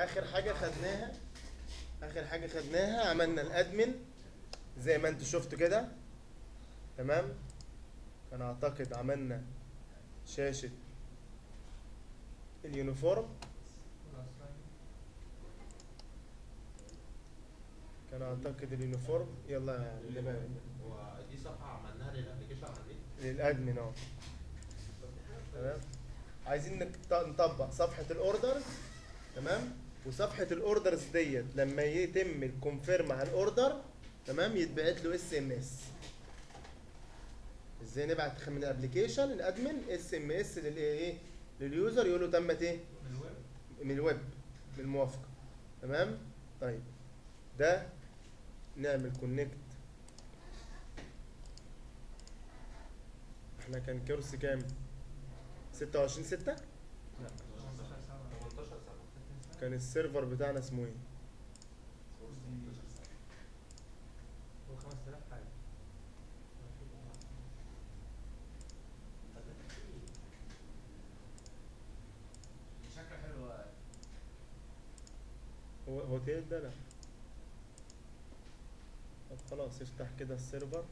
اخر حاجه خدناها اخر حاجه خدناها عملنا الادمن زي ما انتوا شفتوا كده تمام انا اعتقد عملنا شاشه اليونيفورم كان اعتقد اليونيفورم يلا يا اللي بقى ودي صفحه عملناها للابلكيشن على النت للادمن اه تمام عايزين نك- نطبق صفحه الاوردرز تمام وصفحه الاوردرز ديت لما يتم الكونفيرم على الاوردر تمام يتبعت له اس ام اس ازاي نبعت من الابلكيشن الادمن اس ام اس للايه لليوزر يقول له تمت ايه من الويب من الويب من الموافقه تمام طيب ده نعمل كونكت احنا كان كورس كام 26 6 لا 18 سنه 18 سنه كان السيرفر بتاعنا اسمه ايه هو 5000 حاجه شكله حلو هو هو تيل ده لا طب خلاص افتح كده السيرفر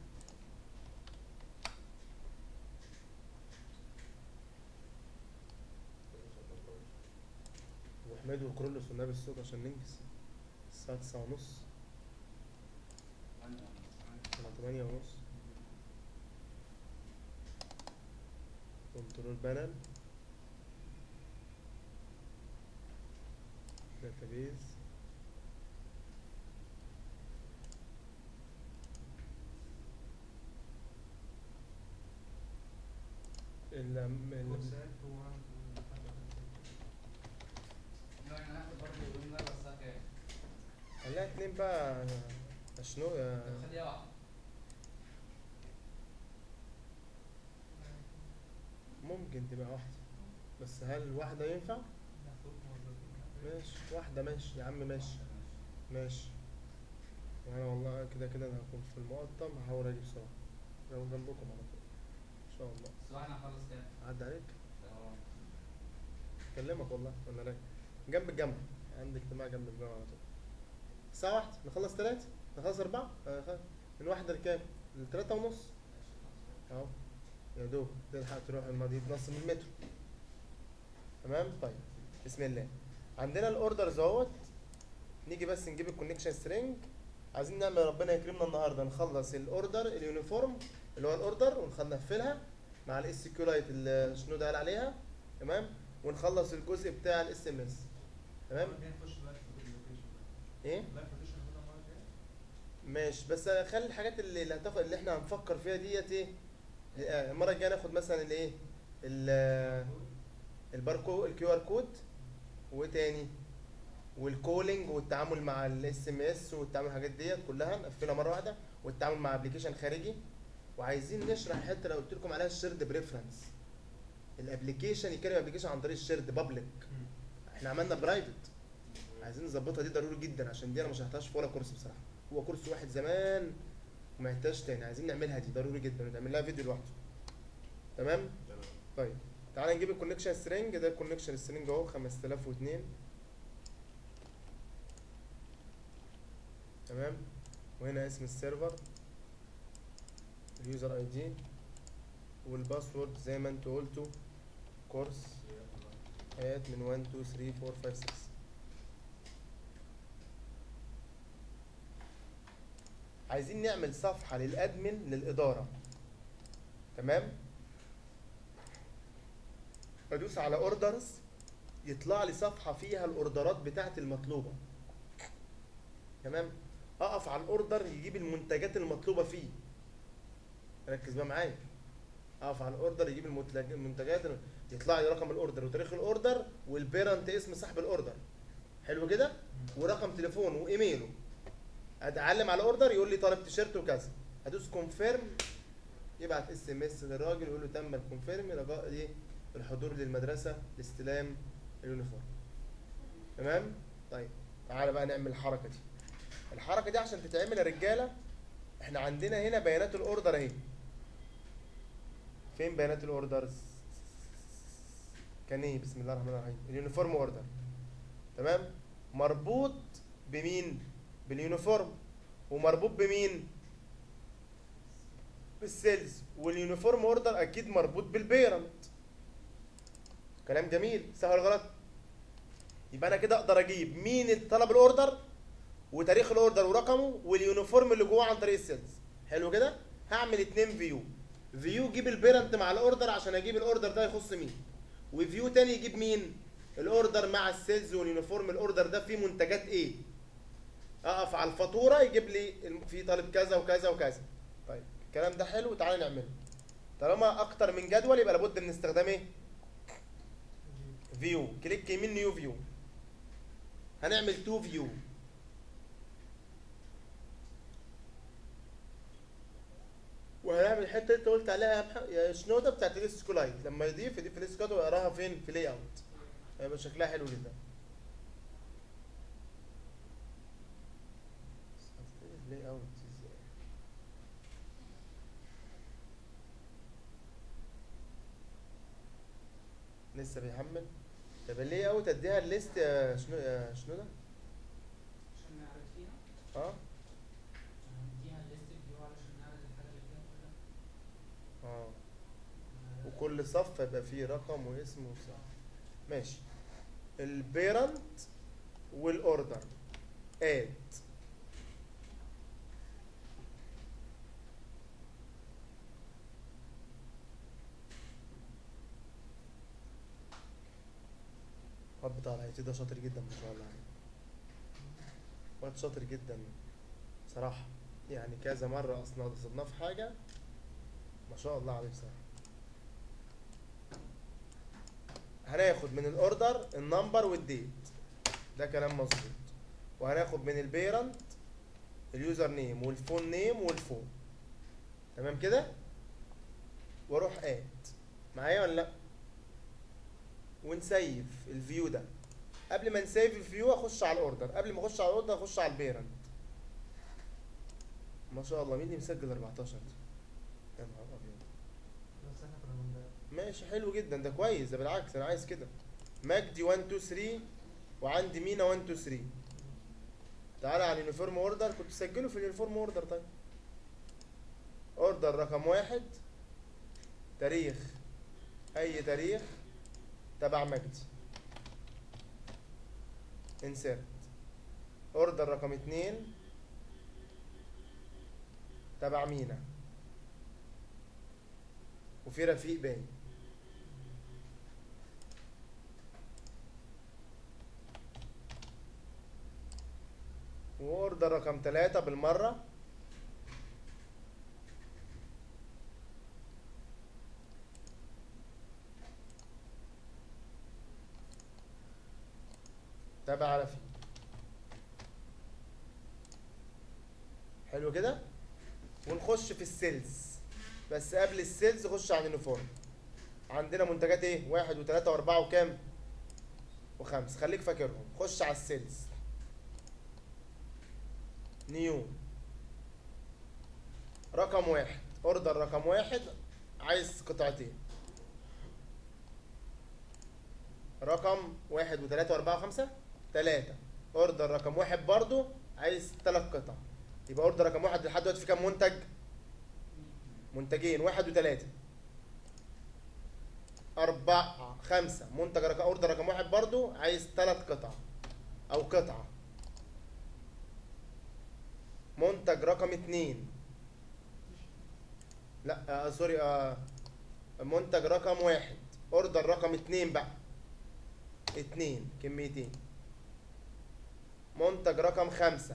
وحميد وكرولوس والنبي الصوت عشان ننجز الساعة تسعة ونص ولا تمانية ونص كنترول بانل داتابيز ال ال- كورسات هو احنا هناخد برضه اليوم ده بس كام؟ خليها اتنين بقى شنو يا طب خليها واحدة ممكن تبقى واحدة بس هل واحدة ينفع؟ ماشي واحدة ماشي يا عم ماشي ماشي وانا والله كده كده انا هكون في المقطم هحاول اجي بسرعة لو جنبكم على طول ان شاء الله بس واحنا هنخلص كام؟ عدى عليك اه اكلمك والله وانا راجع جنب الجامعة عندي اجتماع جنب الجامعة على طول الساعة واحدة نخلص تلاتة نخلص أربعة آه، خ- من واحدة لكام؟ لتلاتة ونص اهو يا دوب تلحق تروح المدينة نص من المترو تمام طيب بسم الله عندنا الاوردرز اهوت نيجي بس نجيب الكونكشن سترينج عايزين نعمل ربنا يكرمنا النهارده نخلص الاوردر اليونيفورم اللي هو الاوردر ونقفلها مع الاس كيو لايت اللي شنو ده قال عليها تمام ونخلص الجزء بتاع الاس ام اس تمام نخش لايف لوكيشن ايه لايف لوكيشن هنا المره الجايه ماشي بس خلي الحاجات اللي اللي هتاخد اللي احنا هنفكر فيها ديت ايه آه، المره الجايه ناخد مثلا الايه ال- الباركو الكيو ار كود وايه تاني والكولينج والتعامل مع الاس ام اس والتعامل الحاجات ديت كلها نقفلها مره واحده والتعامل مع ابلكيشن خارجي وعايزين نشرح الحته اللي قلت لكم عليها الشيرد بريفرنس الابلكيشن يكلم ابلكيشن عن طريق الشيرد بابليك احنا عملنا برايفت عايزين نظبطها دي ضروري جدا عشان دي انا ما شرحتهاش في ولا كورس بصراحه هو كورس واحد زمان وما عدتهاش تاني عايزين نعملها دي ضروري جدا ونعمل لها فيديو لوحده تمام طيب تعالى نجيب الكونكشن سترينج ده الكونكشن سترينج اهو 5002 تمام وهنا اسم السيرفر اليوزر اي دي والباسورد زي ما انتوا قلتوا كورس حياة من 1 2 3 4 5 6 عايزين نعمل صفحة للأدمن للإدارة تمام بدوس على اوردرز يطلع لي صفحة فيها الاوردرات بتاعتي المطلوبة تمام اقف على الاوردر يجيب المنتجات المطلوبة فيه ركز بقى معايا اقف على الاوردر يجيب المنتج- المنتجات يطلع لي رقم الاوردر وتاريخ الاوردر والبيرنت اسم صاحب الاوردر حلو كده ورقم تليفونه وايميله اتعلم على الاوردر يقول لي طالب تيشيرت وكذا ادوس كونفيرم يبعت اس ام اس للراجل يقول له تم الكونفيرم رجاء ايه الحضور للمدرسه لاستلام اليونيفورم تمام طيب تعالى بقى نعمل الحركه دي الحركه دي عشان تتعمل يا رجاله احنا عندنا هنا بيانات الاوردر اهي فين بيانات الاوردرز كان ايه بسم الله الرحمن الرحيم اليونيفورم اوردر تمام مربوط بمين باليونيفورم ومربوط بمين بالسيلز واليونيفورم اوردر اكيد مربوط بالبيرنت كلام جميل سهل ولا غلط يبقى انا كده اقدر اجيب مين اللي طلب الاوردر وتاريخ الاوردر ورقمه واليونيفورم اللي جواه عن طريق السيلز حلو كده هعمل اتنين فيو فيو يجيب البيرنت مع الاوردر عشان اجيب الاوردر ده يخص مين وفيو تاني يجيب مين الاوردر مع السيلز واليونيفورم الاوردر ده فيه منتجات ايه اقف على الفاتوره يجيب لي الم- في طالب كذا وكذا وكذا طيب الكلام ده حلو تعالى نعمله طالما اكتر من جدول يبقى لابد من استخدام ايه فيو كليك يمين نيو فيو هنعمل تو فيو وهنعمل الحته اللي انت قلت عليها يا مح- يا شنوده بتاعت السكولايت لما يضيف يضيف السكولايت ويقراها فين في لاي اوت هيبقى شكلها حلو جدا لاي اوت ازاي لسه بيحمل طب اللاي اوت اديها الليست يا شنو يا شنو ده عشان نعرض فيها اه هنديها الليست فيو علشان نعرض الحاجة اللي فيها كلها اه وكل صف يبقى فيه رقم واسم وصف ماشي البيرنت والاوردر اد الواد بتاع الاي ده شاطر جدا ما شاء الله عليه واد شاطر جدا صراحة يعني كذا مرة اصلا قصدناه في حاجة ما شاء الله عليه بصراحة هناخد من الاوردر النمبر والديت ده كلام مظبوط وهناخد من البيرنت اليوزر نيم والفون نيم والفون تمام كده واروح اد معايا ولا لا ونسيف الفيو ده قبل ما نسيف الفيو اخش على الاوردر قبل ما اخش على الاوردر اخش على البيرنت ما شاء الله مين اللي مسجل 14 دي يا نهار ابيض بس احنا كنا من ده ماشي حلو جدا ده كويس ده بالعكس انا عايز كده مجدي 1 2 3 وعندي مينا 1 2 3 تعالى على اليونيفورم اوردر كنت سجله في اليونيفورم اوردر طيب اوردر رقم واحد تاريخ اي تاريخ تبع مجدي انسرت اوردر رقم اتنين تبع مينا وفي رفيق باين واوردر رقم ثلاثة بالمرة تبع رفيق حلو كده ونخش في السيلز بس قبل السيلز خش على اليونيفورم عندنا منتجات ايه واحد وثلاثة واربعة وكام وخمس خليك فاكرهم خش على السيلز نيو رقم واحد اوردر رقم واحد عايز قطعتين رقم واحد وثلاثة واربعة وخمسة تلاتة اوردر رقم واحد برضو عايز تلات قطع يبقى اوردر رقم واحد لحد دلوقتي في كام منتج؟ منتجين واحد وثلاثة أربعة خمسة منتج رقم أوردر رقم واحد برضو عايز ثلاث قطع أو قطعة منتج رقم اتنين لا آه سوري آه منتج رقم واحد أوردر رقم اتنين بقى اتنين كميتين منتج رقم خمسة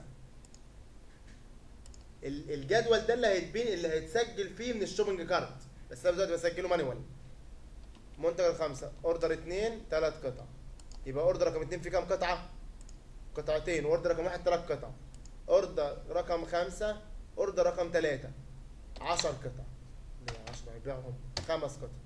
ال- الجدول ده اللي هيتبين اللي هيتسجل فيه من الشوبنج كارت بس انا دلوقتي بسجله مانيوال منتج الخمسة اوردر اتنين تلات قطع يبقى اوردر رقم اتنين فيه كام قطعة؟ قطعتين واوردر رقم واحد تلات قطع اوردر رقم خمسة اوردر رقم تلاتة عشر قطع ليه عشرة هيبيعهم خمس قطع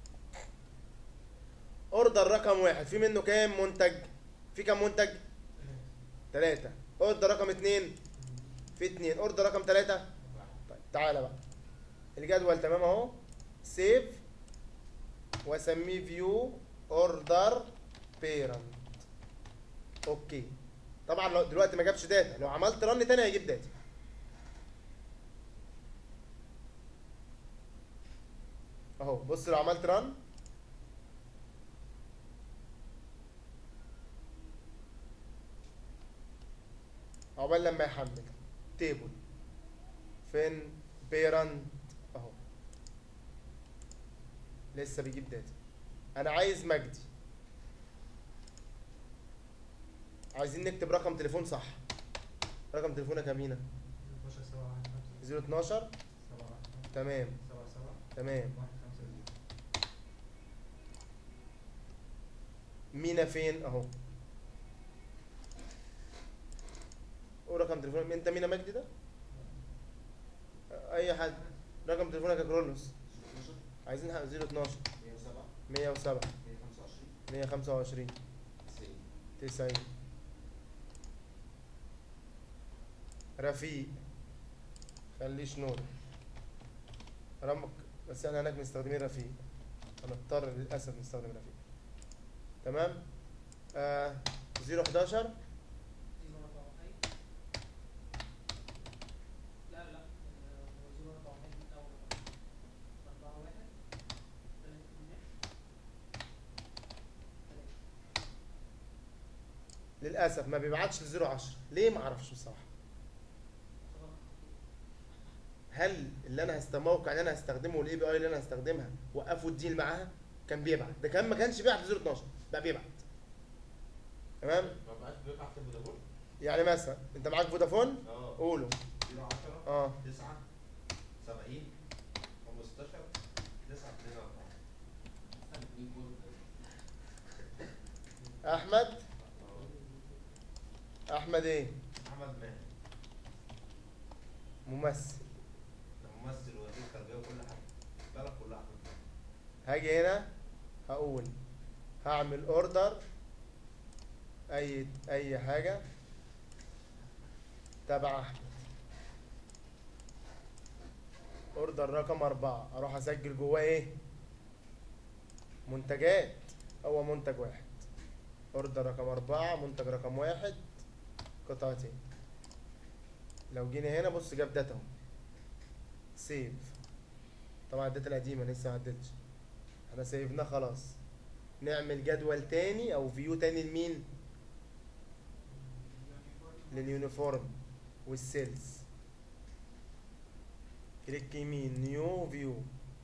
اوردر رقم واحد في منه كام منتج؟ في كام منتج؟ تلاتة اوردر رقم اتنين في اتنين اوردر رقم تلاتة طيب تعالى بقى الجدول تمام اهو سيف واسميه فيو اوردر بيرنت اوكي طبعا لو دلوقتي ما جابش داتا لو عملت رن تاني هيجيب داتا اهو بص لو عملت رن عقبال لما يحمل تيبل فين بيرنت اهو لسه بيجيب داتا انا عايز مجدي عايزين نكتب رقم تليفون صح رقم تليفونك يا مينا 12 7 1 5 012 7 1 تمام 7 7 تمام 1 5 0 مينا فين اهو ورقم تليفونك انت مينا مجدي ده اي حد رقم تليفونك يا كرولوس عايزين حق 012 107 125 90 رفيق خليه شنور رمك بس احنا هناك مستخدمين رفيق هنضطر للاسف نستخدم رفيق تمام آه 011 زيرو أربعة واحد لا لا آه، هو زيرو أربعة واحد من الأول أربعة واحد تلاتة اتنين تلاتة للاسف ما بيبعتش ل 010 ليه ما اعرفش بصراحه خلاص هل اللي انا هست موقع اللي انا هستخدمه والاي بي اي اللي انا هستخدمها وقفوا الديل معاها كان بيبعت ده كان ما كانش بيبعت ل 012 بقى بيبعت تمام ما بقاش بيبعت الفودافون يعني مثلا انت معاك فودافون اه قولوا 010 اه 9 70 15 9 2 4 احمد احمد ايه احمد ماهر ممثل ده ممثل وزير تربيه وكل حاجه البلد كلها احمد ماهر هاجي هنا هقول هعمل اوردر اي اي حاجه تبع احمد اوردر رقم أربعة اروح اسجل جواه ايه منتجات هو منتج واحد اوردر رقم أربعة منتج رقم واحد قطعتين لو جينا هنا بص جاب داتا اهو سيف طبعا الداتا القديمة لسه ما عدتش احنا سيفناه خلاص نعمل جدول تاني او فيو تاني لمين لليونيفورم والسيلز كليك يمين نيو فيو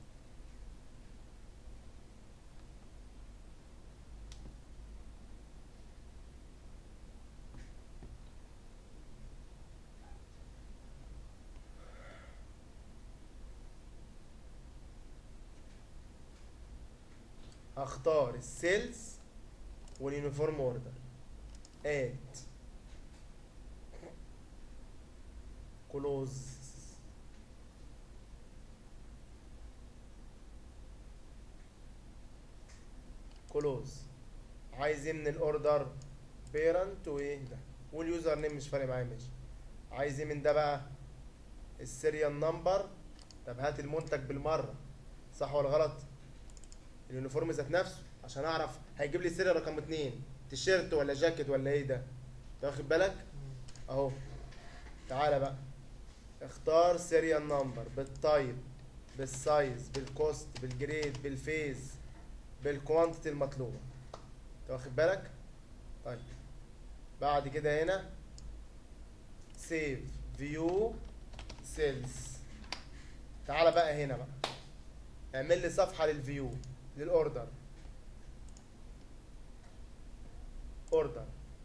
هختار السيلز واليونيفورم اوردر اد كلوز كلوز عايز ايه من الاوردر بيرنت وايه ده واليوزر نيم مش فارق معايا ماشي عايز ايه من ده بقى السيريال نمبر طب هات المنتج بالمره صح ولا غلط اليونيفورم ذات نفسه عشان اعرف هيجيب لي سيريال رقم اتنين تيشيرت ولا جاكيت ولا ايه ده أنت واخد بالك اهو تعالى بقى اختار سيريال نمبر بالتايب بالسايز بالكوست بالجريد بالفيز بالكوانتيتي المطلوبه انت واخد بالك طيب بعد كده هنا سيف فيو سيلز تعالى بقى هنا بقى اعمل لي صفحه للفيو للاوردر اوردر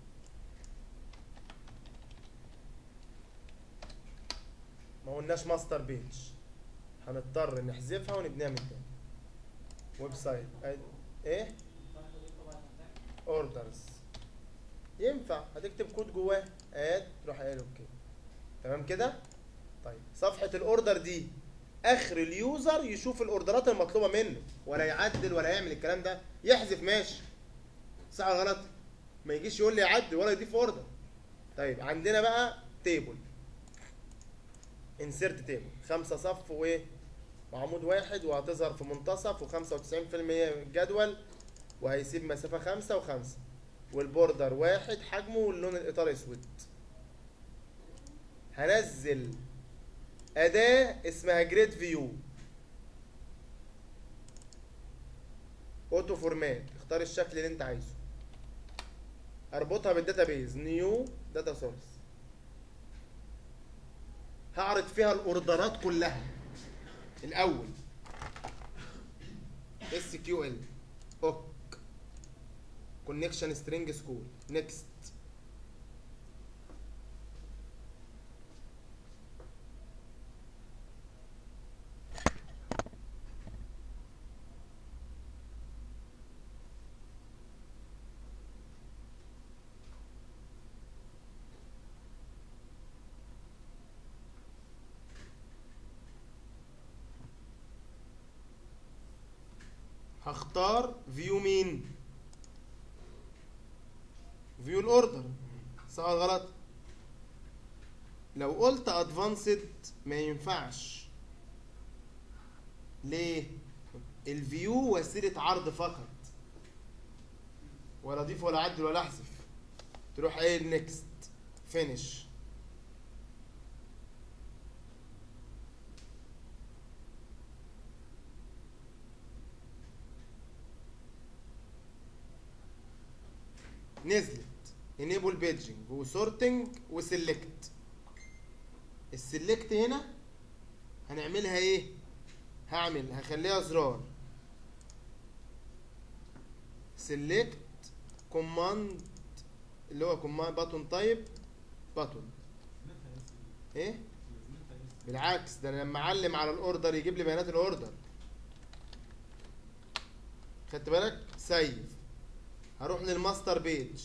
ما قلناش ماستر بيج هنضطر نحذفها ونبنيها من تاني ويب سايت أي- ايه الفرق ده طبعا محتاج اوردرز ينفع هتكتب كود جواه اد تروح قايل اوكي تمام كده طيب صفحه الاوردر دي اخر اليوزر يشوف الاوردرات المطلوبه منه ولا يعدل ولا يعمل الكلام ده يحذف ماشي صح ولا غلط ما يجيش يقول لي عدل ولا يضيف اوردر طيب عندنا بقى تيبل انسيرت تيبل خمسة صف وايه وعمود واحد وهتظهر في منتصف و95% جدول وهيسيب مسافة خمسة وخمسة والبوردر واحد حجمه واللون الاطار اسود هنزل اداه اسمها جريد فيو اوتو فورمات اختار الشكل اللي انت عايزه اربطها بالداتابيز نيو داتا سورس هعرض فيها الاوردرات كلها الاول اس كيو ال اوك كونكشن سترينج سكول نيكست هختار فيو مين فيو الاوردر صح ولا غلط لو قلت ادفانسد ما ينفعش ليه الفيو وسيله عرض فقط ولا اضيف ولا اعدل ولا احذف تروح قايل نيكست فينيش نزلت enable paging وسورتنج وسلكت السلكت هنا هنعملها ايه هعمل هخليها زرار سلكت كوماند اللي هو كوماند باتون تايب باتون ايه بالعكس ده انا لما اعلم على الاوردر يجيب لي بيانات الاوردر خدت بالك سيف هروح للماستر بيج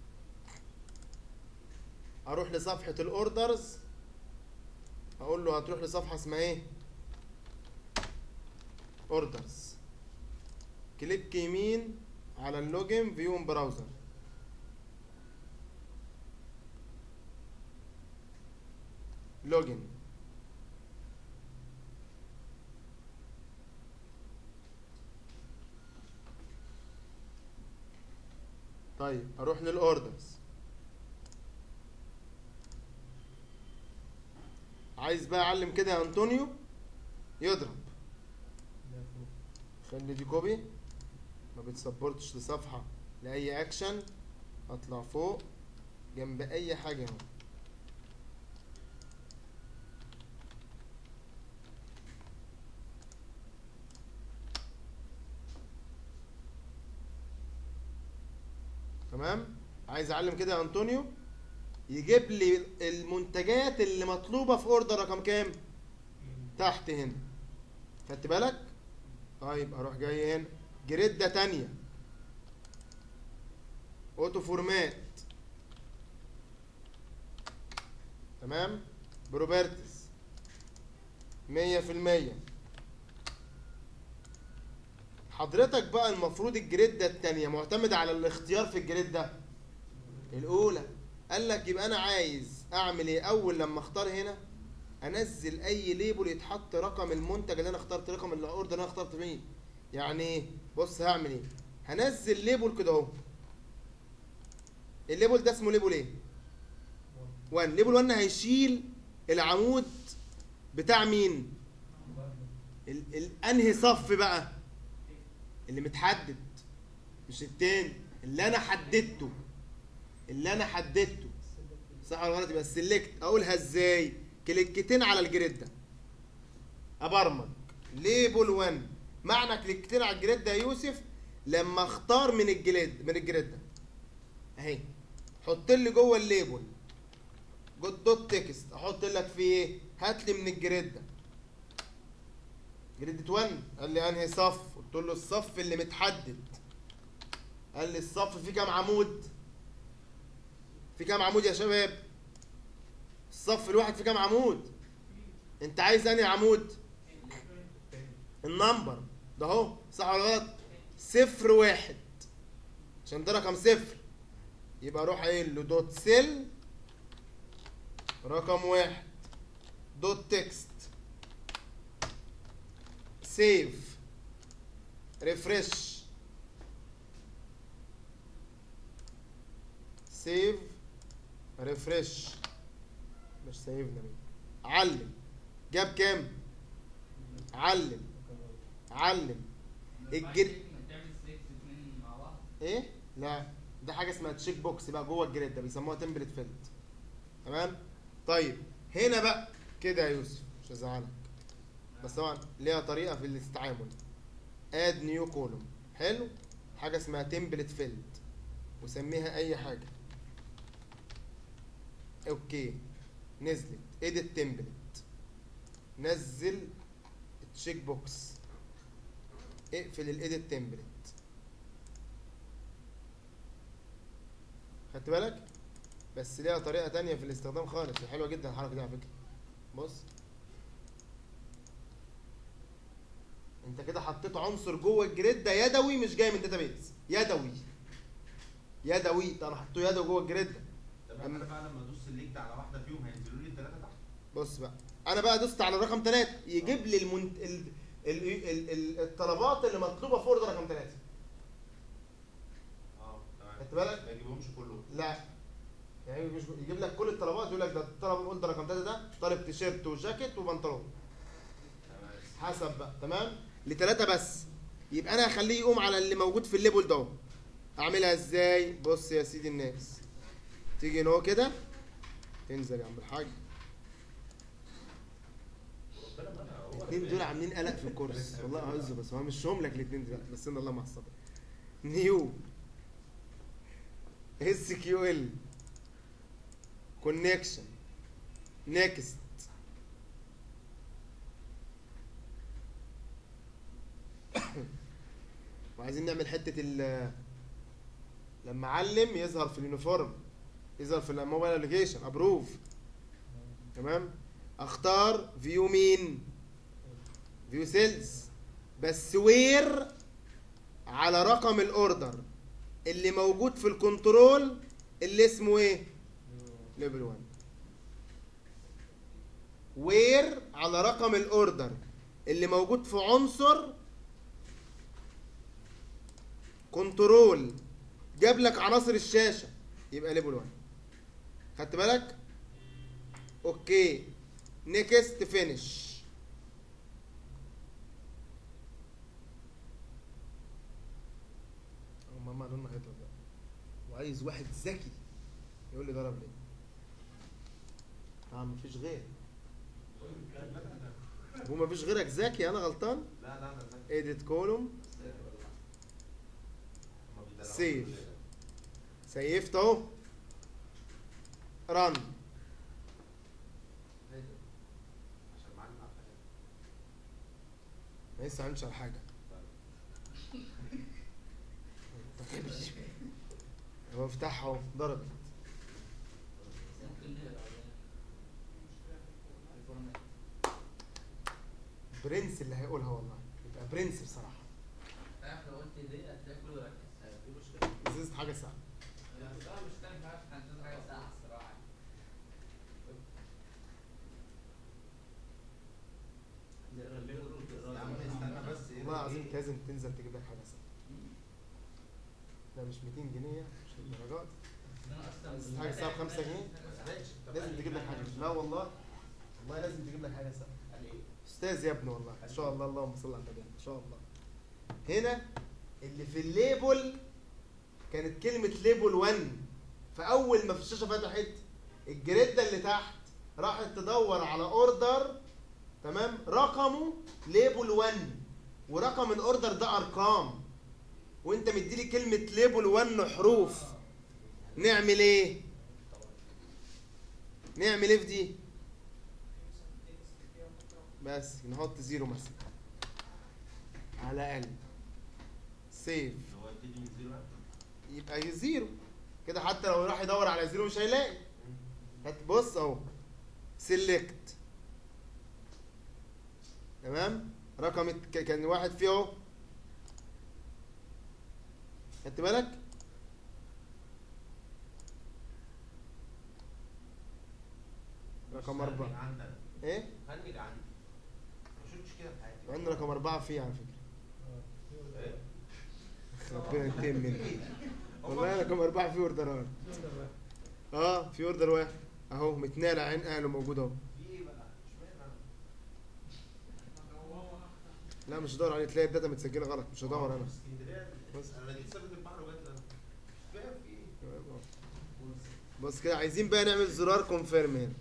اروح لصفحة الاوردرز هقول له هتروح لصفحة اسمها ايه اوردرز كليك يمين على اللوجن فيو براوزر لوجن طيب اروح للاوردرز عايز بقى اعلم كده يا انطونيو يضرب خلي دي كوبي ما بتسبورتش لصفحه لاي اكشن اطلع فوق جنب اي حاجه اهو تمام عايز اعلم كده يا انطونيو يجيب لي المنتجات اللي مطلوبه في اوردر رقم كام تحت هنا خدت بالك طيب اروح جاي هنا جريدة تانية اوتو فورمات تمام بروبرتس مية في المية حضرتك بقى المفروض الجريدة التانية معتمدة على الاختيار في الجريدة الأولى قال لك يبقى أنا عايز أعمل إيه أول لما أختار هنا أنزل أي ليبل يتحط رقم المنتج اللي أنا اخترت رقم الأوردر اللي أنا اخترت مين يعني إيه بص هعمل إيه هنزل ليبل كده أهو الليبل ده اسمه ليبل إيه 1 ليبل 1 هيشيل العمود بتاع مين ال ال انهي صف بقى اللي متحدد مش التاني اللي انا حددته اللي انا حددته صح ولا غلط يبقى السلكت اقولها ازاي كليكتين على الجريد ده ابرمج ليبل 1 معنى كليكتين على الجريد ده يا يوسف لما اختار من الجليد من الجريد ده اهي حط لي جوه الليبل جود دوت تكست احط لك فيه ايه هات لي من الجريد ده جريد 1 قال لي انهي صف قلت له الصف اللي متحدد قال لي الصف فيه كام عمود في كام عمود يا شباب الصف الواحد فيه كام عمود انت عايز انهي عمود النمبر ده اهو صح ولا غلط صفر واحد عشان ده رقم صفر يبقى اروح قايل له دوت سيل رقم واحد دوت تكست سيف ريفرش سيف ريفرش مش سيفنا مين علم جاب كام علم علم الجر تعمل سليكت اتنين مع بعض ايه لا ده حاجه اسمها تشيك بوكس بقى جوه الجريد ده بيسموها تمبلت فيلد تمام طيب هنا بقى كده يا يوسف مش هزعلك بس طبعا ليها طريقه في التعامل اد نيو كولوم حلو حاجه اسمها تمبلت فيلد وسميها اي حاجه اوكي نزلت اديت تمبلت نزل التشيك بوكس اقفل الايديت تمبلت خدت بالك بس ليها طريقه تانية في الاستخدام خالص حلوه جدا الحركه دي على فكره بص انت كده حطيت عنصر جوه الجريد ده يدوي مش جاي من داتابيز يدوي يدوي ده انا حطيته يدوي جوه الجريد ده طب انا بقى لما ادوس سلكت على واحده فيهم هينزلوا لي الثلاثه تحت بص بقى انا بقى دوست على رقم ثلاثة يجيب لي المنت... ال... ال... ال... ال... الطلبات اللي مطلوبه فوق ده رقم ثلاثة اه تمام خدت بالك؟ ما يجيبهمش كلهم لا يعني مش يجيب لك كل الطلبات يقول لك ده الطلب الاوردر رقم ثلاثة ده طالب تيشيرت وجاكيت وبنطلون تمام حسب بقى تمام لثلاثة بس يبقى انا هخليه يقوم على اللي موجود في الليبل ده اعملها ازاي بص يا سيدي الناس تيجي هنا هو كده تنزل يا عم الحاج ربنا منع هو الاثنين دول عاملين قلق في الكورس والله هعزه بس هو مش لك الاثنين دول بس ان الله مع الصبر نيو اس كيو ال كونكشن نيكست وعايزين نعمل حته ال لما علم يظهر في اليونيفورم يظهر في الموبايل ابلكيشن ابروف تمام اختار فيو مين فيو سيلز بس وير على رقم الاوردر اللي موجود في الكنترول اللي اسمه ايه ليفل 1 وير على رقم الاوردر اللي موجود في عنصر كنترول جاب لك عناصر الشاشه يبقى ليفل 1 خدت بالك اوكي نيكست فينش ماما قالوا لنا هيضرب بقى وعايز واحد ذكي يقول لي ضرب ليه اه مفيش غير هو مفيش غيرك ذكي انا غلطان لا لا لا لا ايديت كولوم هما بيدلعوا سيف. كلنا. سيفت اهو رن عشان معانا عارفة ما لسه هنشر حاجه هو افتحها اهو ضربت ممكن نقرا الفورمات برنس اللي هيقولها والله يبقى برنس بصراحه تعرف لو قلت دي هتلاقي كله ركز دي مشكله ازازه حاجه سهله لا بصراحه مش كان عارف عن حاجه ساعه الصراحه يا عم استنى بس ايه والله العظيم لازم تنزل تجيب لك حاجه سهله لا مش 200 جنيه مش الدرجات بس حاجه سهله 5 جنيه لازم تجيب لك حاجه لا والله والله لازم تجيب لك حاجه سهله استاذ يا ابني والله ان شاء الله اللهم صل على النبي ان شاء الله هنا اللي في الليبل كانت كلمه ليبل 1 فاول ما في الشاشه فتحت الجريده اللي تحت راحت تدور على اوردر تمام رقمه ليبل 1 ورقم الاوردر ده ارقام وانت مديلي كلمه ليبل 1 حروف نعمل ايه نعمل ايه في دي بس نحط زيرو مثلا على الاقل سيف هو يبتدي من زيرو واحد. يبقى زيرو كده حتى لو راح يدور على زيرو مش هيلاقي هتبص اهو سيلكت تمام رقم الت- ك- كان واحد فيه اهو خدت بالك رقم مش أربعة. هنج عندك ايه هنج عندي ما شفتش كده في حياتي مع ان رقم أربعة فيه على فكرة ايه ربنا ينتقم مني والله انا كم اربعه في اوردرات اه في اوردر واحد اهو متنال عين اهله موجود اهو في ايه بقى؟ اشمعنى؟ لا مش هدور عليه تلاقي الداتا متسجله غلط مش هدور انا اسكندريه بص. انا جيت سافرت البحر وجات لنا مش فاهم في ايه بص كده عايزين بقى نعمل زرار كونفيرم هنا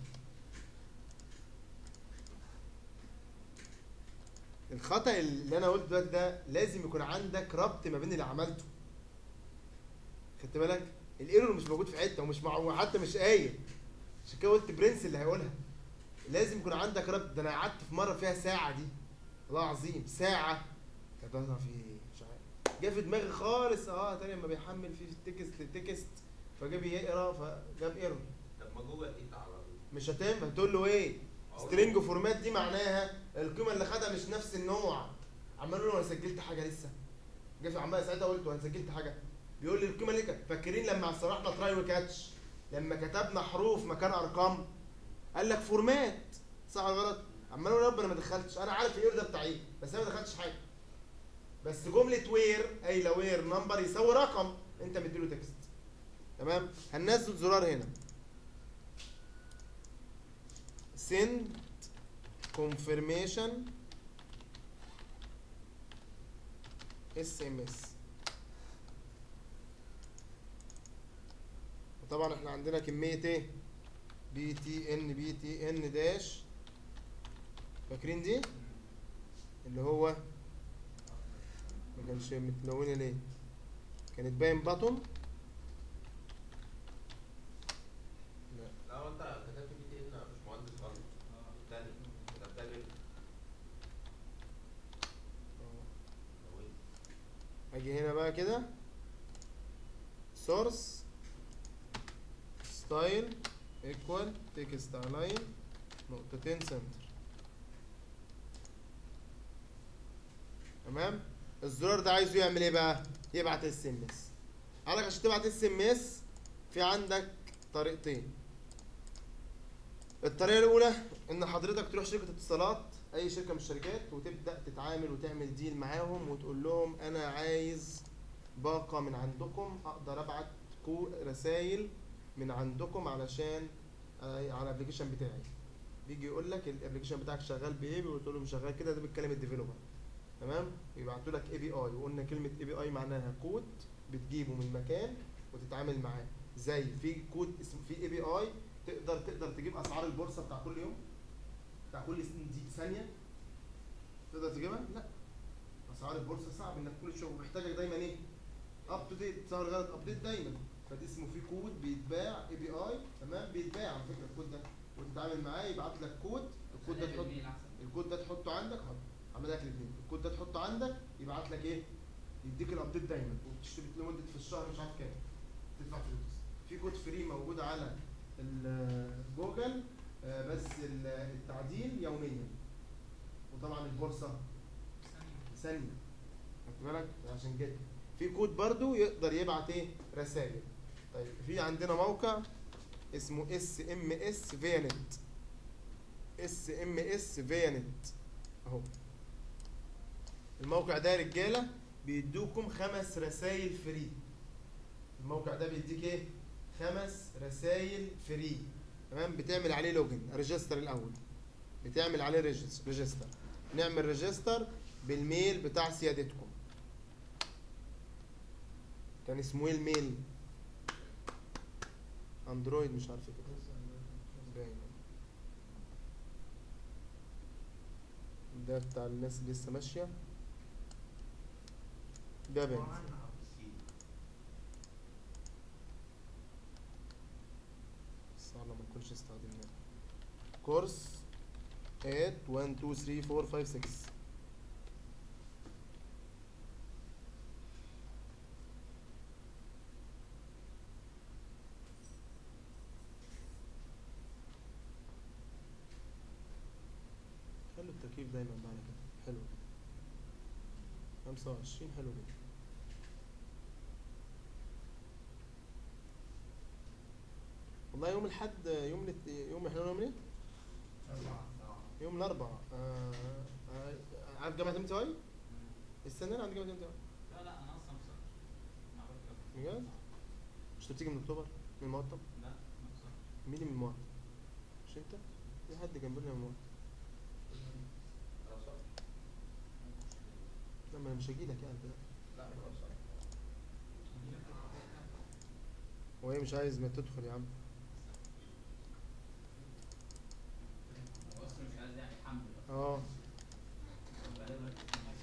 الخطأ اللي انا قلته دلوقتي ده لازم يكون عندك ربط ما بين اللي عملته خدت بالك الايرور مش موجود في حته ومش مع وحتى مش قايل عشان كده قلت برنس اللي هيقولها لازم يكون عندك ربط ده انا قعدت في مره فيها ساعه دي والله العظيم ساعه كانت بطلع في ايه مش عارف جه في دماغي خالص اه تاني لما بيحمل في تكست لتكست فجاب يقرا فجاب ايرور طب ما جوه ايه على مش هتنفع تقول له ايه سترينج فورمات دي معناها القيمه اللي خدها مش نفس النوع عمال له انا سجلت حاجه لسه جه في عمال ساعتها قلت له انا سجلت حاجه بيقول لي القيمه اللي كانت فاكرين لما صرحنا تراي وكاتش لما كتبنا حروف مكان ارقام قال لك فورمات صح ولا غلط عمال اقول يا رب انا ما دخلتش انا عارف الاير ده بتاع ايه بس انا ما دخلتش حاجه بس جمله وير قايله وير نمبر يساوي رقم انت مديله تكست تمام هننزل زرار هنا send confirmation SMS وطبعا احنا عندنا كمية ايه بي تي ان بي تي ان داش فاكرين دي اللي هو ما كانش متلونة ليه كانت باين بطن لا هو انت كتبت بي تي ان مش مهندس غلط التاني كتبتها ليه؟ لو ايه؟ اجي هنا بقى كده source style equal text align نقطتين center تمام الزرار ده عايزه يعمل ايه بقى يبعت اس ام اس قالك عشان تبعت اس ام اس في عندك طريقتين الطريقه الاولى ان حضرتك تروح شركه اتصالات اي شركه من الشركات وتبدا تتعامل وتعمل ديل معاهم وتقول لهم انا عايز باقه من عندكم اقدر ابعت كو رسائل من عندكم علشان آه، على الابلكيشن بتاعي بيجي يقول لك الابلكيشن بتاعك شغال بايه بتقول له مش شغال كده ده بيتكلم الديفلوبر تمام يبعتوا لك اي بي اي وقلنا كلمه اي بي اي معناها كود بتجيبه من مكان وتتعامل معاه زي في كود اسمه في اي بي اي تقدر تقدر تجيب اسعار البورصه بتاع كل يوم بتاع كل سن- دي ثانيه تقدر تجيبها لا اسعار البورصه صعب انك كل شويه محتاجك دايما ايه اب تو ديت سعر غلط ابديت دايما فدي اسمه في كود بيتباع اي بي اي تمام بيتباع على فكره الكود ده وتتعامل معاه يبعت لك كود الكود ده تحط الكود ده تحطه عندك حط عمل لك الاثنين الكود ده تحطه عندك يبعت لك ايه يديك الابديت دايما وتشتري لمده في الشهر مش عارف كام تدفع فلوس في كود فري موجود على ال- جوجل آه، بس ال- التعديل يوميا وطبعا البورصه ثانيه خدت بالك عشان كده في كود برضو يقدر يبعت ايه رسائل طيب في عندنا موقع اسمه اس ام اس فيانت اس ام اس فيانت اهو الموقع ده يا رجاله بيدوكم خمس رسائل فري الموقع ده بيديك ايه خمس رسائل فري تمام بتعمل عليه لوجن ريجستر الاول بتعمل عليه ريجس- ريجستر نعمل ريجستر بالميل بتاع سيادتكم كان اسمه ايه الميل اندرويد مش عارف كده باين ده بتاع الناس اللي لسه ماشيه ده باين بس على ما نكونش استخدمناه كورس 8 1 2 3 4 5 6 حلو التكييف دايما معنا كده حلو كده 25 حلو كده والله يوم الحد يوم الات- يوم احنا يوم ايه؟ يوم الاربعاء آه آه عارف جامعة ام تي واي؟ السنة عند جامعة ام تي واي لا لا انا اصلا مسافر مع بركة. بجد؟ مش أنت بتيجي من اكتوبر من المقطم لا ما صح مين اللي من المقطم مش انت في حد جنبنا من المقطم خلاص صح؟ لا ما انا مش هجيلك يعني كده لا خلاص صح. هو ايه مش عايز ما تدخل يا عم هو اصلا مش عايز يعني حمل بقى. اه غالبا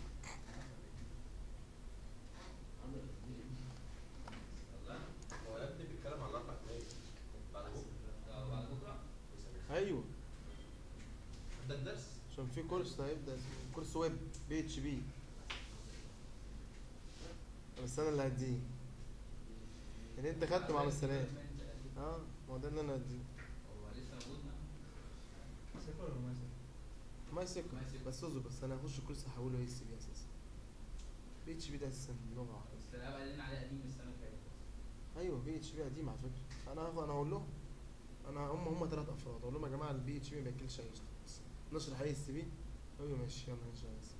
والله هو يا ابني بيتكلم على الاربع جنيه بعد بكره بعد بكره ايوه ده الدرس عشان في كورس هيبدا اسمه كورس ويب بي اتش بي بس انا اللي هديه يعني انت خدته مع السلام اه ما هو ده اللي انا هديه هو لسه موجود صفر ولا ما صفر؟ ما يسكت ما يسكت. بس اصبر بس انا هخش كورس هحوله اس بي اساسا بي اتش بي ده اساسا لغه واحده بس الالعاب قايلين عليه قديم من السنه اللي فاتت ايوه بي اتش بي قديم على فكره انا هاخد انا هقول لهم انا هم هم ثلاث افراد اقول لهم يا جماعه البي اتش بي ما بياكلش عيش خالص نشرح اي اس بي ايوه ماشي يلا نشرح اس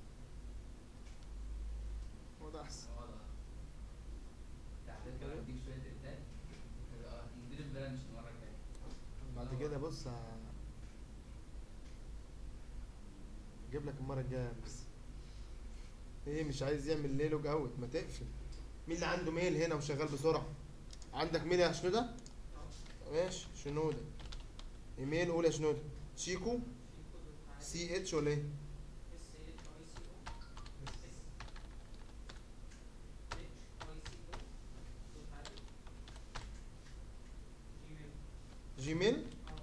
هو ده احسن هو ده تعديل كده بديك شويه ارتاح اه هتدير البرانش المره الجايه بعد كده بص ه- اجيب لك المره الجايه بس ايه مش عايز يعمل ليه لوج اوت ما تقفل مين اللي عنده ميل هنا وشغال بسرعه عندك ميل يا شنوده ماشي شنوده ايميل قول يا شنوده شيكو سي اتش ولا ايه جيميل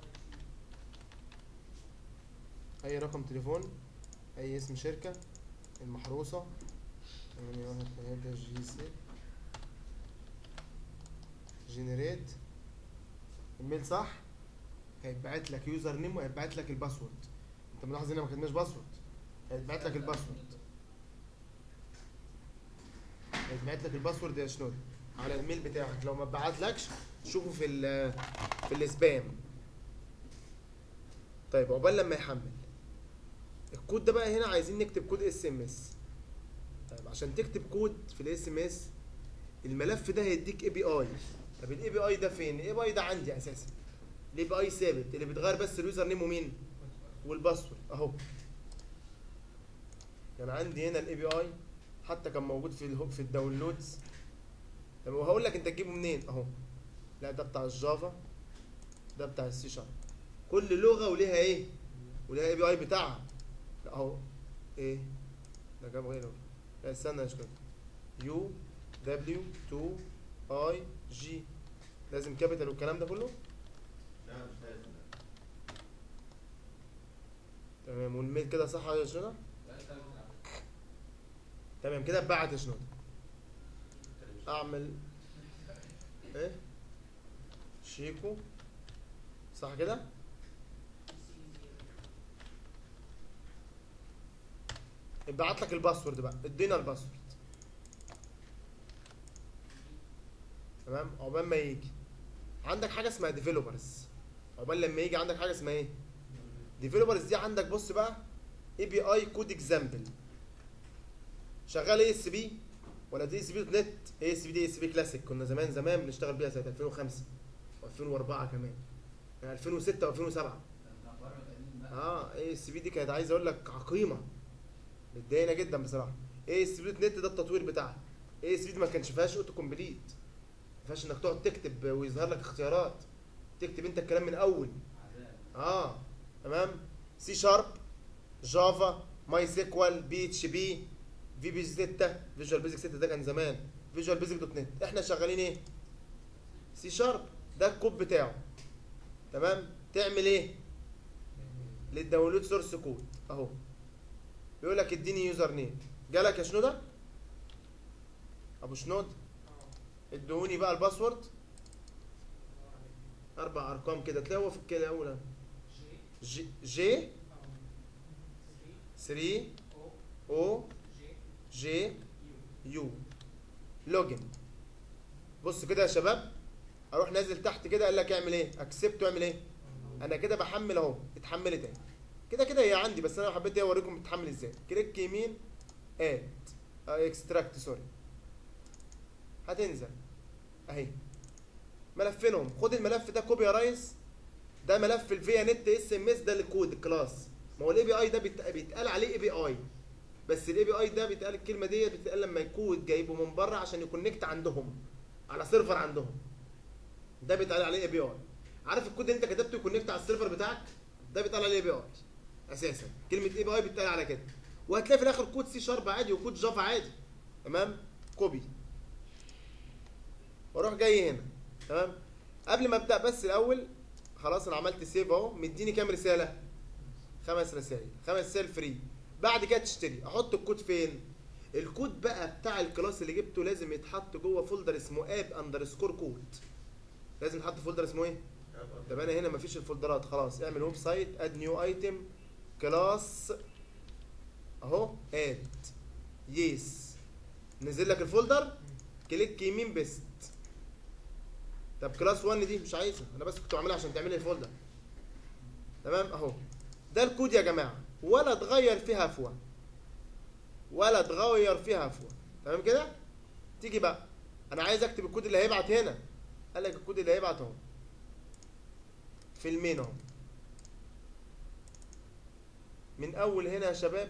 اي رقم تليفون اي اسم شركه المحروسه يعني واحد ثلاثة جي سي جنريت الميل صح هيتبعت لك يوزر نيم وهيتبعت لك الباسورد انت ملاحظ هنا ما كتبناش باسورد هيتبعت لك الباسورد هيتبعت لك الباسورد يا شنود على الميل بتاعك لو ما اتبعتلكش شوفه في ال في السبام طيب عقبال لما يحمل الكود ده بقى هنا عايزين نكتب كود اس ام اس طيب عشان تكتب كود في الاس ام اس الملف ده هيديك اي بي اي طب الاي بي اي ده فين الاي بي اي ده عندي اساسا الاي بي اي ثابت اللي بيتغير بس اليوزر نيم ومين والباسورد اهو يعني عندي هنا الاي بي اي حتى كان موجود في الهوب في الداونلودز طب وهقول لك انت تجيبه منين اهو لا ده بتاع الجافا ده بتاع السي شارب كل لغه وليها ايه وليها اي بي اي بتاعها لا اهو ايه ده جاب غيره لا استنى يا شباب يو دبليو 2 اي جي لازم كابيتال والكلام ده كله لا مش لازم تمام والميل كده صح يا شنو لا ثابت العب تمام كده اتبعت يا شنو اعمل ايه شيكو صح كده اتبعت لك الباسورد بقى ادينا الباسورد تمام عقبال ما يجي عندك حاجه اسمها ديفلوبرز عقبال لما يجي عندك حاجه اسمها ايه ديفلوبرز دي عندك بص بقى اي بي اي كود اكزامبل شغال اي اس بي ولا دي اس بي دوت نت اي اس بي دي اس بي كلاسيك كنا زمان زمان بنشتغل بيها سنه 2005 و2004 كمان يعني 2006 و2007 ده بره القديم بقى اه اي اس بي دي كانت عايز اقول لك عقيمه متضايقنا جدا بصراحه اي اس بي دوت نت ده التطوير بتاعها اي اس بي دي ما كانش فيهاش اوتو كومبليت ما فيهاش انك تقعد تكتب ويظهر لك اختيارات تكتب انت الكلام من الاول عذاب اه تمام سي شارب جافا ماي سيكوال بي اتش بي في بي 6 فيجوال بيزك 6 ده كان زمان فيجوال بيزك دوت نت احنا شغالين ايه سي شارب ده الكود بتاعه تمام تعمل ايه للداونلود سورس كود اهو بيقول لك اديني يوزر نيم جالك يا شنودة ابو شنود ادوني بقى الباسورد اربع ارقام كده تلاقي هو في الكده اولى جي جي 3 او جي يو لوجن بص كده يا شباب اروح نازل تحت كده قال لك اعمل ايه اكسبت واعمل ايه انا كده بحمل اهو اتحملت اهي كده كده هي عندي بس انا حبيت ايه اوريكم بتتحمل ازاي كليك يمين اد اكستراكت سوري هتنزل اهي ملفينهم خد الملف ده كوبي يا ريس ده ملف الفيا نت اس ام اس ده الكود الكلاس ما هو الاي بي اي ده بيت- بيتقال عليه اي بي اي بس الاي بي اي ده بيتقال الكلمه دي بتتقال لما يكون جايبه من بره عشان يكونكت عندهم على سيرفر عندهم ده بيتقال عليه اي بي اي عارف الكود اللي انت كتبته يكونكت على السيرفر بتاعك ده بيتقال عليه اي بي اي اساسا كلمه اي بي اي بيتقال على كده وهتلاقي في الاخر كود سي شارب عادي وكود جافا عادي تمام كوبي واروح جاي هنا تمام قبل ما ابدا بس الاول خلاص انا عملت سيف اهو مديني كام رساله خمس رسائل خمس رسائل فري بعد كده تشتري احط الكود فين الكود بقى بتاع الكلاس اللي جبته لازم يتحط جوه فولدر اسمه اب اندرسكور كود لازم يتحط فولدر اسمه ايه طب انا هنا مفيش الفولدرات خلاص اعمل ويب سايت اد نيو ايتم كلاس اهو اد يس نزل لك الفولدر كليك يمين بيست طب كلاس 1 دي مش عايزها انا بس كنت بعملها عشان تعمل لي الفولدر تمام اهو ده الكود يا جماعه ولا تغير فيها فوه ولا تغير فيها فوه تمام كده تيجي بقى انا عايز اكتب الكود اللي هيبعت هنا قال لك الكود اللي هيبعت اهو في المين اهو من اول هنا يا شباب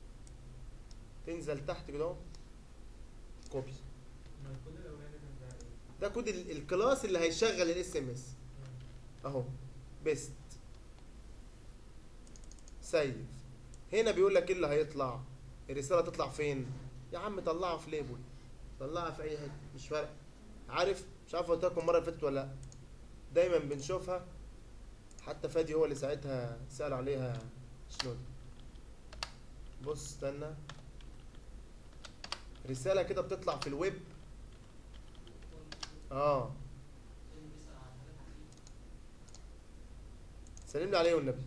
تنزل تحت كده اهو كوبي ما الكود الاولاني ده كان بتاع ايه؟ ده كود ال- الكلاس اللي هيشغل الاس ام اس اهو بيست سيف هنا بيقول لك ايه اللي هيطلع الرساله تطلع فين يا عم طلعها في ليبل طلعها في اي حته مش فارقه عارف مش عارف قلت لكم المره اللي فاتت ولا لا دايما بنشوفها حتى فادي هو اللي ساعتها سال عليها شنو بص استنى رساله كده بتطلع في الويب اه سلم لي عليه والنبي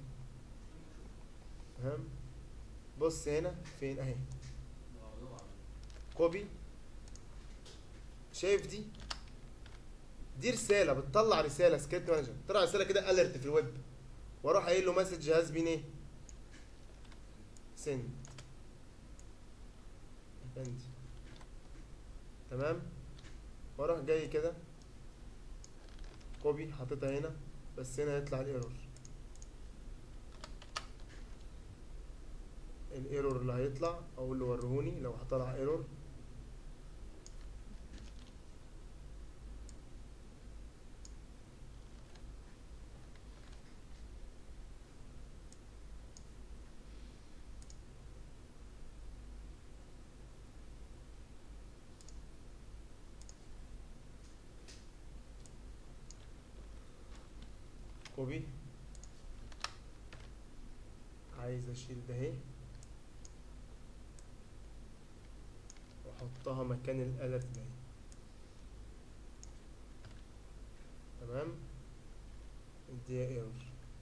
تمام بص هنا فين اهي كوبي شايف دي دي رساله بتطلع رساله سكريبت مانجر طلع رساله كده اليرت في الويب واروح قايل له مسج هاز بين ايه سند عندي تمام واروح جاي كده كوبي حاططها هنا بس هنا يطلع الايرور الايرور اللي هيطلع اقول له ورهوني لو هطلع ايرور كوبي عايز اشيل ده اهي واحطها مكان الالرت ده اهي. تمام اديها ايرور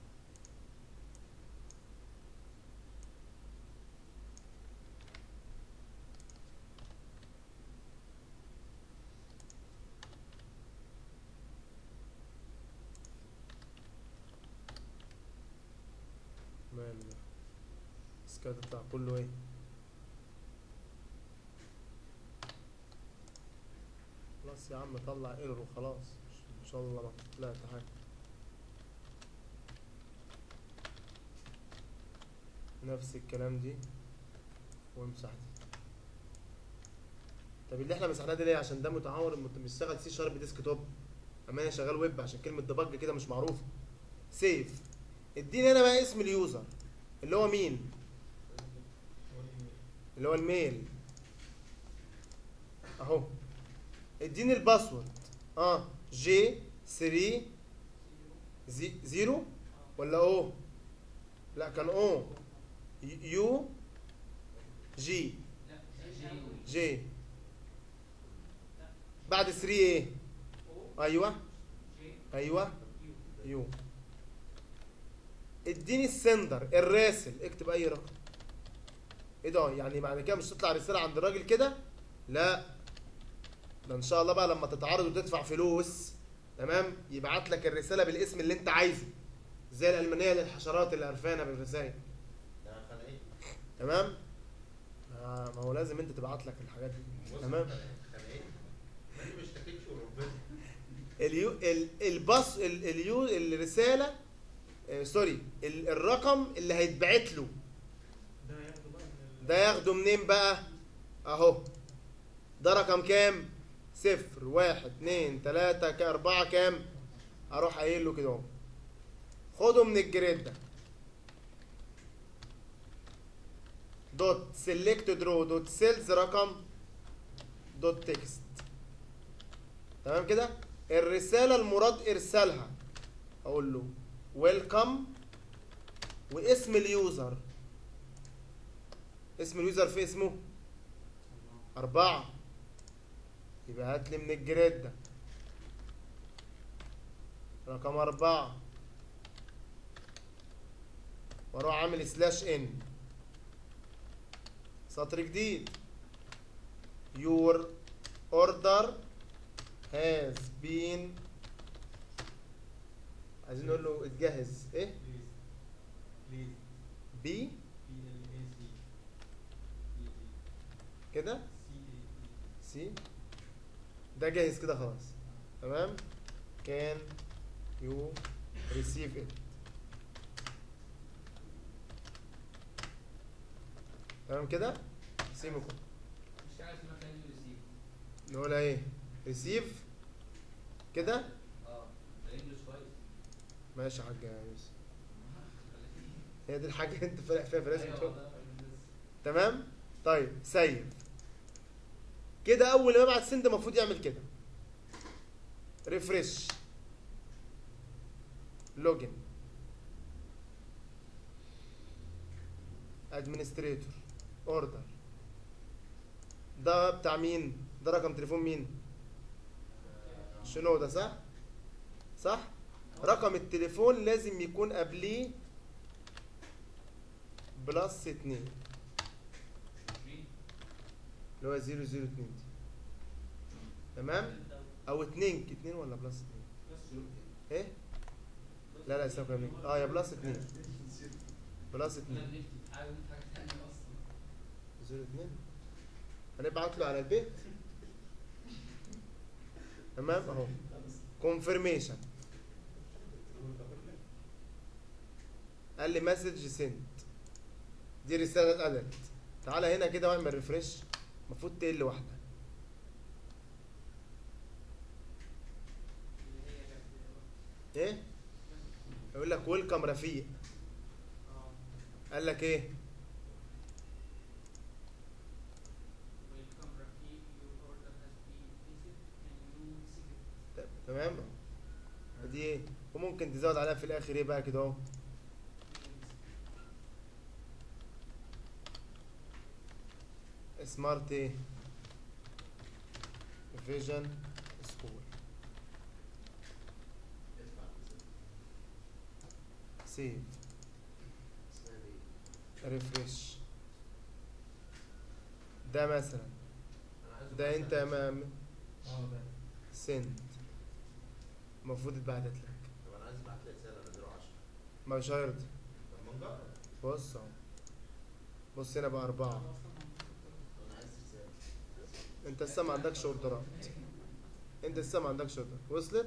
ماله ده بس كده تطلع كله ايه خلاص يا عم طلع ايرور وخلاص ان شاء الله ما طلعت حاجه نفس الكلام دي وامسح دي طب اللي احنا مسحناه ده ليه عشان ده متعور مت- بيشتغل سي شارب ديسك توب اما انا شغال ويب عشان كلمه ديبج كده مش معروفه سيف اديني هنا بقى اسم اليوزر اللي هو مين هو الايميل اللي هو الميل اهو اديني الباسورد اه جي 3 زي زيرو ولا او لا كان او يو جي جي بعد 3 ايه ايوه ايوه يو اديني السندر الراسل اكتب اي رقم ايه ده يعني معنى كده مش تطلع رساله عند الراجل كده لا ده ان شاء الله بقى لما تتعرض وتدفع فلوس تمام يبعت لك الرساله بالاسم اللي انت عايزه زي الالمانيه للحشرات اللي قرفانه بالرسائل ده خلقي تمام آه ما هو لازم انت تبعت لك الحاجات دي بص تمام خلقي ما دي ما اشتكيتش وربنا اليو ال- الباص ال- اليو الرساله آه، سوري ال- الرقم اللي هيتبعت له ده هياخده بقى من ال- ده ياخده منين بقى اهو ده رقم كام صفر واحد اتنين تلاتة كا- اربعة كام اروح قايل له كده اهو خده من الجريد ده دوت سيلكت درو دوت سيلز رقم دوت تكست تمام كده الرسالة المراد ارسالها اقول له ويلكم واسم اليوزر اسم اليوزر في اسمه أربعة يبقى هات لي من الجريد ده رقم أربعة وأروح عامل سلاش إن سطر جديد your order has been عايزين نقول له اتجهز ايه بليز بليز بي بي ال اي سي بي كده سي اي سي ده جاهز كده خلاص تمام can you receive it تمام كده سيميكون مش عارف اسمها كان ريسيف نقولها ايه receive كده اه ده انجلش كويس ماشي يا حاج يوسف هي دي الحاجه اللي انت فارق فيها فلازم ايوه تقول والله بالنسبة. تمام طيب سيف كده اول ما ابعت سند المفروض يعمل كده ريفرش لوجن ادمنستريتور اوردر ده بتاع مين ده رقم تليفون مين شنو ده صح صح رقم التليفون لازم يكون قبليه بلس اتنين عشرين. اللي هو 002 دي تمام او اتنين اتنين ولا بلس اتنين ايه لا لا استنى كنا بنكتب. اه يا بلس اتنين بلس كنا اتنين بنكتب حاجه من حاجه ثانيه اصلا 02 هنبعت له على البيت تمام اهو كونفirmation قال لي مسج سنت دي رساله اتقلت تعالى هنا كده واعمل ريفرش المفروض تقل واحده اللي هي كانت ايه يقول لك ويلكم رفيق اه قال لك ايه ويلكم رفيق your order has been visit and you receive it ت- تمام دي ايه وممكن تزود عليها في الاخر ايه بقى كده اهو سمارت ايه فيجن سكول ادفع سيف اسمها ايه؟ ريفرش ده مثلا انا عايز ده انت امام اه ده سند المفروض اتبعتت لك طب انا عايز ابعت لي رساله انا 10 مش هيرضى طب ما نجرب بص اهو بص هنا بقى أربعة طب انا عايز رساله أنت لسه ما عندكش أوردرات أنت لسه ما عندكش أوردر وصلت؟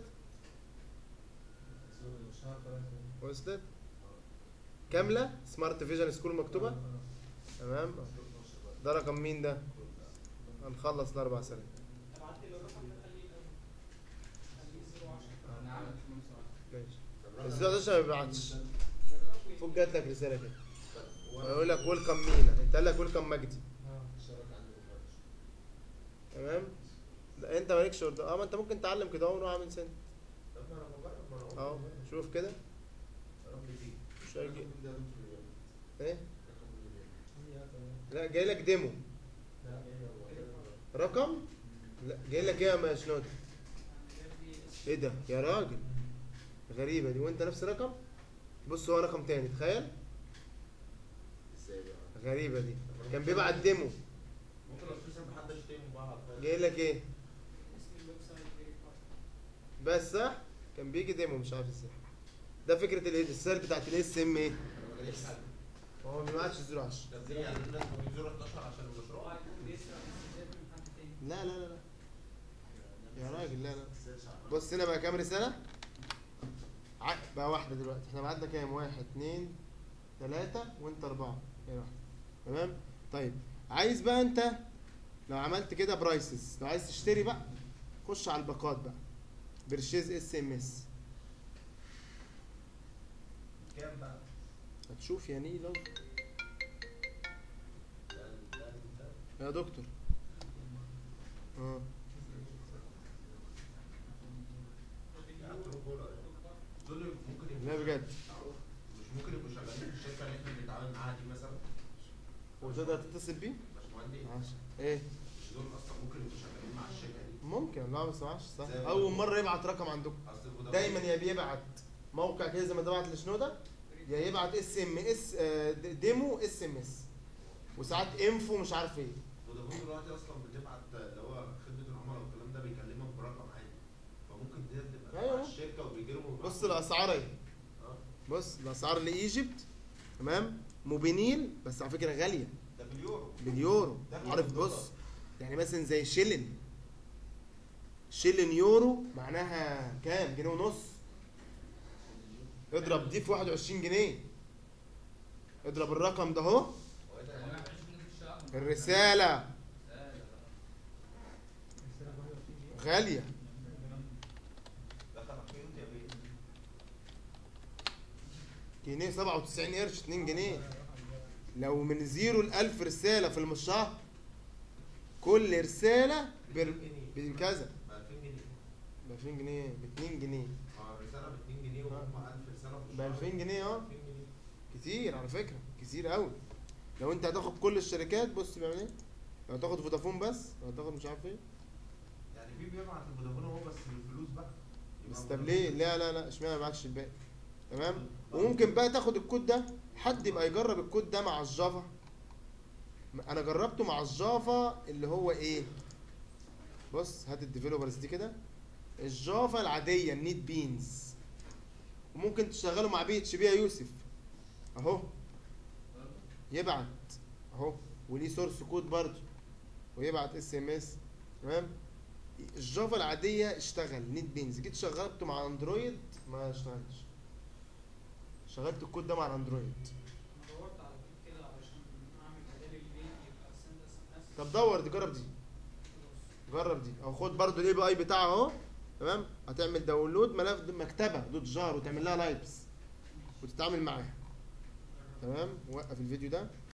مش عارف أنا وصلت؟ كاملة سمارت فيجن سكول مكتوبة؟ آه. تمام ده رقم مين ده؟ هنخلص الأربع سنين ابعت لي الرقم ده خليه الاول خليه 010 انا عامل فيهم سؤال ماشي طب رقم- الزيادة عشان ما يبعتش جربوا فوق جات لك رسالة كده طب وانا ويقول لك ويلكم مينا أنت قال لك ويلكم مجدي اه الشبكه عندي ما خدش تمام؟ لا أنت مالكش أوردر أه ما أنت ممكن تعلم كده أهو ونروح عامل سن طب ما انا بجرب ما انا قلت أهو بجرب. شوف كده رقم جديد مش هيجي رقم ده دكتور اليوم. إيه؟ رقم اليوم. هي تمام لا جاي لك ديمو لا هي رقم لا جاي لك ايه يا مشنود ايه ده يا راجل غريبه دي وانت نفس الرقم بص هو رقم تاني تخيل ازاي بقى؟ غريبه دي كان بيبعت ديمو ممكن لو في سبب حد يشتمه بقى على الفاضي. جاي لك ايه اسم الويب سايت فيريفاي بس صح كان بيجي ديمو مش عارف ازاي ده فكره الايه الرساله بتاعت الاس ام ايه انا ما جاليش حد هو ما بيبعتش 010 طب دي يعني الناس بينزلوا 11 عشان هو المشروع هيكون بيسرق مسجات من حد تاني لا لا لا لا يا راجل لا لا بص هنا بقى كام رسالة ع- بقى واحدة دلوقتي احنا بعتنا كام واحد اتنين تلاتة وانت اربعة هي واحدة تمام طيب عايز بقى انت لو عملت كده برايسز لو عايز تشتري بقى خش على الباقات بقى برشيز اس ام اس كام بقى؟ هتشوف يعني ايه لو ده ده ده يا دكتور اه دول ممكن يبقوا لا بجد مش ممكن يبقوا شغالين في الشركه اللي احنا بنتعامل معاها دي مثلا وتقدر تتصل بيه باشمهندس عشان ايه مش دول اصلا ممكن يبقوا شغالين مع الشركه دي ممكن لا بس معلش صح زي ما اول بقول. مره يبعت رقم عندكم اصل فودافون دايما يا بيبعت موقع كده زي ما ده بعت لشنوده يا يبعت اس ام اس ديمو اس ام اس وساعات انفو مش عارف ايه فودافون دلوقتي اصلا بتبعت اللي هو خدمه العملاء والكلام ده بيكلمك برقم عادي فممكن دي تبقى أيوة. مع الشركه وبيجي لهم بص الاسعار اهي اه بص الاسعار لايجيبت تمام موبينيل بس على فكره غاليه ده باليورو باليورو ده عارف بالدولار. بص يعني مثلا زي شيلن شيلن يورو معناها كام جنيه ونص اضرب دي في 21 جنيه اضرب الرقم ده اهو هو إيه ده؟ انا 20 جنيه في الشهر الرساله لا لا السنة 21 دي. غاليه دخل على فين يا بيه؟ جنيه 97 قرش 2 جنيه لو من زيرو ل 1000 رساله في الشهر كل رساله بر- بكذا ب 2000 جنيه ب 2000 جنيه ب 2 جنيه اه الرساله ب 2 جنيه وهم 1000 رساله في ب الشهر 2000 جنيه اه 2000 جنيه كتير على فكره كتير قوي لو انت هتاخد كل الشركات بص بيعمل ايه لو هتاخد فودافون بس لو هتاخد مش عارف ايه يعني في بيبعت الفودافون هو بس بالفلوس بقى يبقى بس طب فودافون ليه لا لا لا اشمعنى ما بعتش الباقي تمام وممكن بقى تاخد الكود ده حد يبقى يجرب الكود ده مع الجافا انا جربته مع الجافا اللي هو ايه بص هات الديفلوبرز دي كده الجافا العاديه النيت بينز وممكن تشتغله مع بي اتش بي يا يوسف اهو يبعت اهو وليه سورس كود برضه ويبعت اس ام اس تمام الجافا العاديه اشتغل نيت بينز جيت شغلته مع اندرويد ما اشتغلش شغلت الكود ده مع الاندرويد انا دورت على كود كده علشان اعمل بدل البيت يبقى سند اس ام اس طب دور دي جرب دي جرب دي او خد برضو الاي بي اي بتاعها اهو تمام هتعمل داونلود ملف مكتبه دوت جار وتعمل لها لايبس وتتعامل معاها تمام وقف الفيديو ده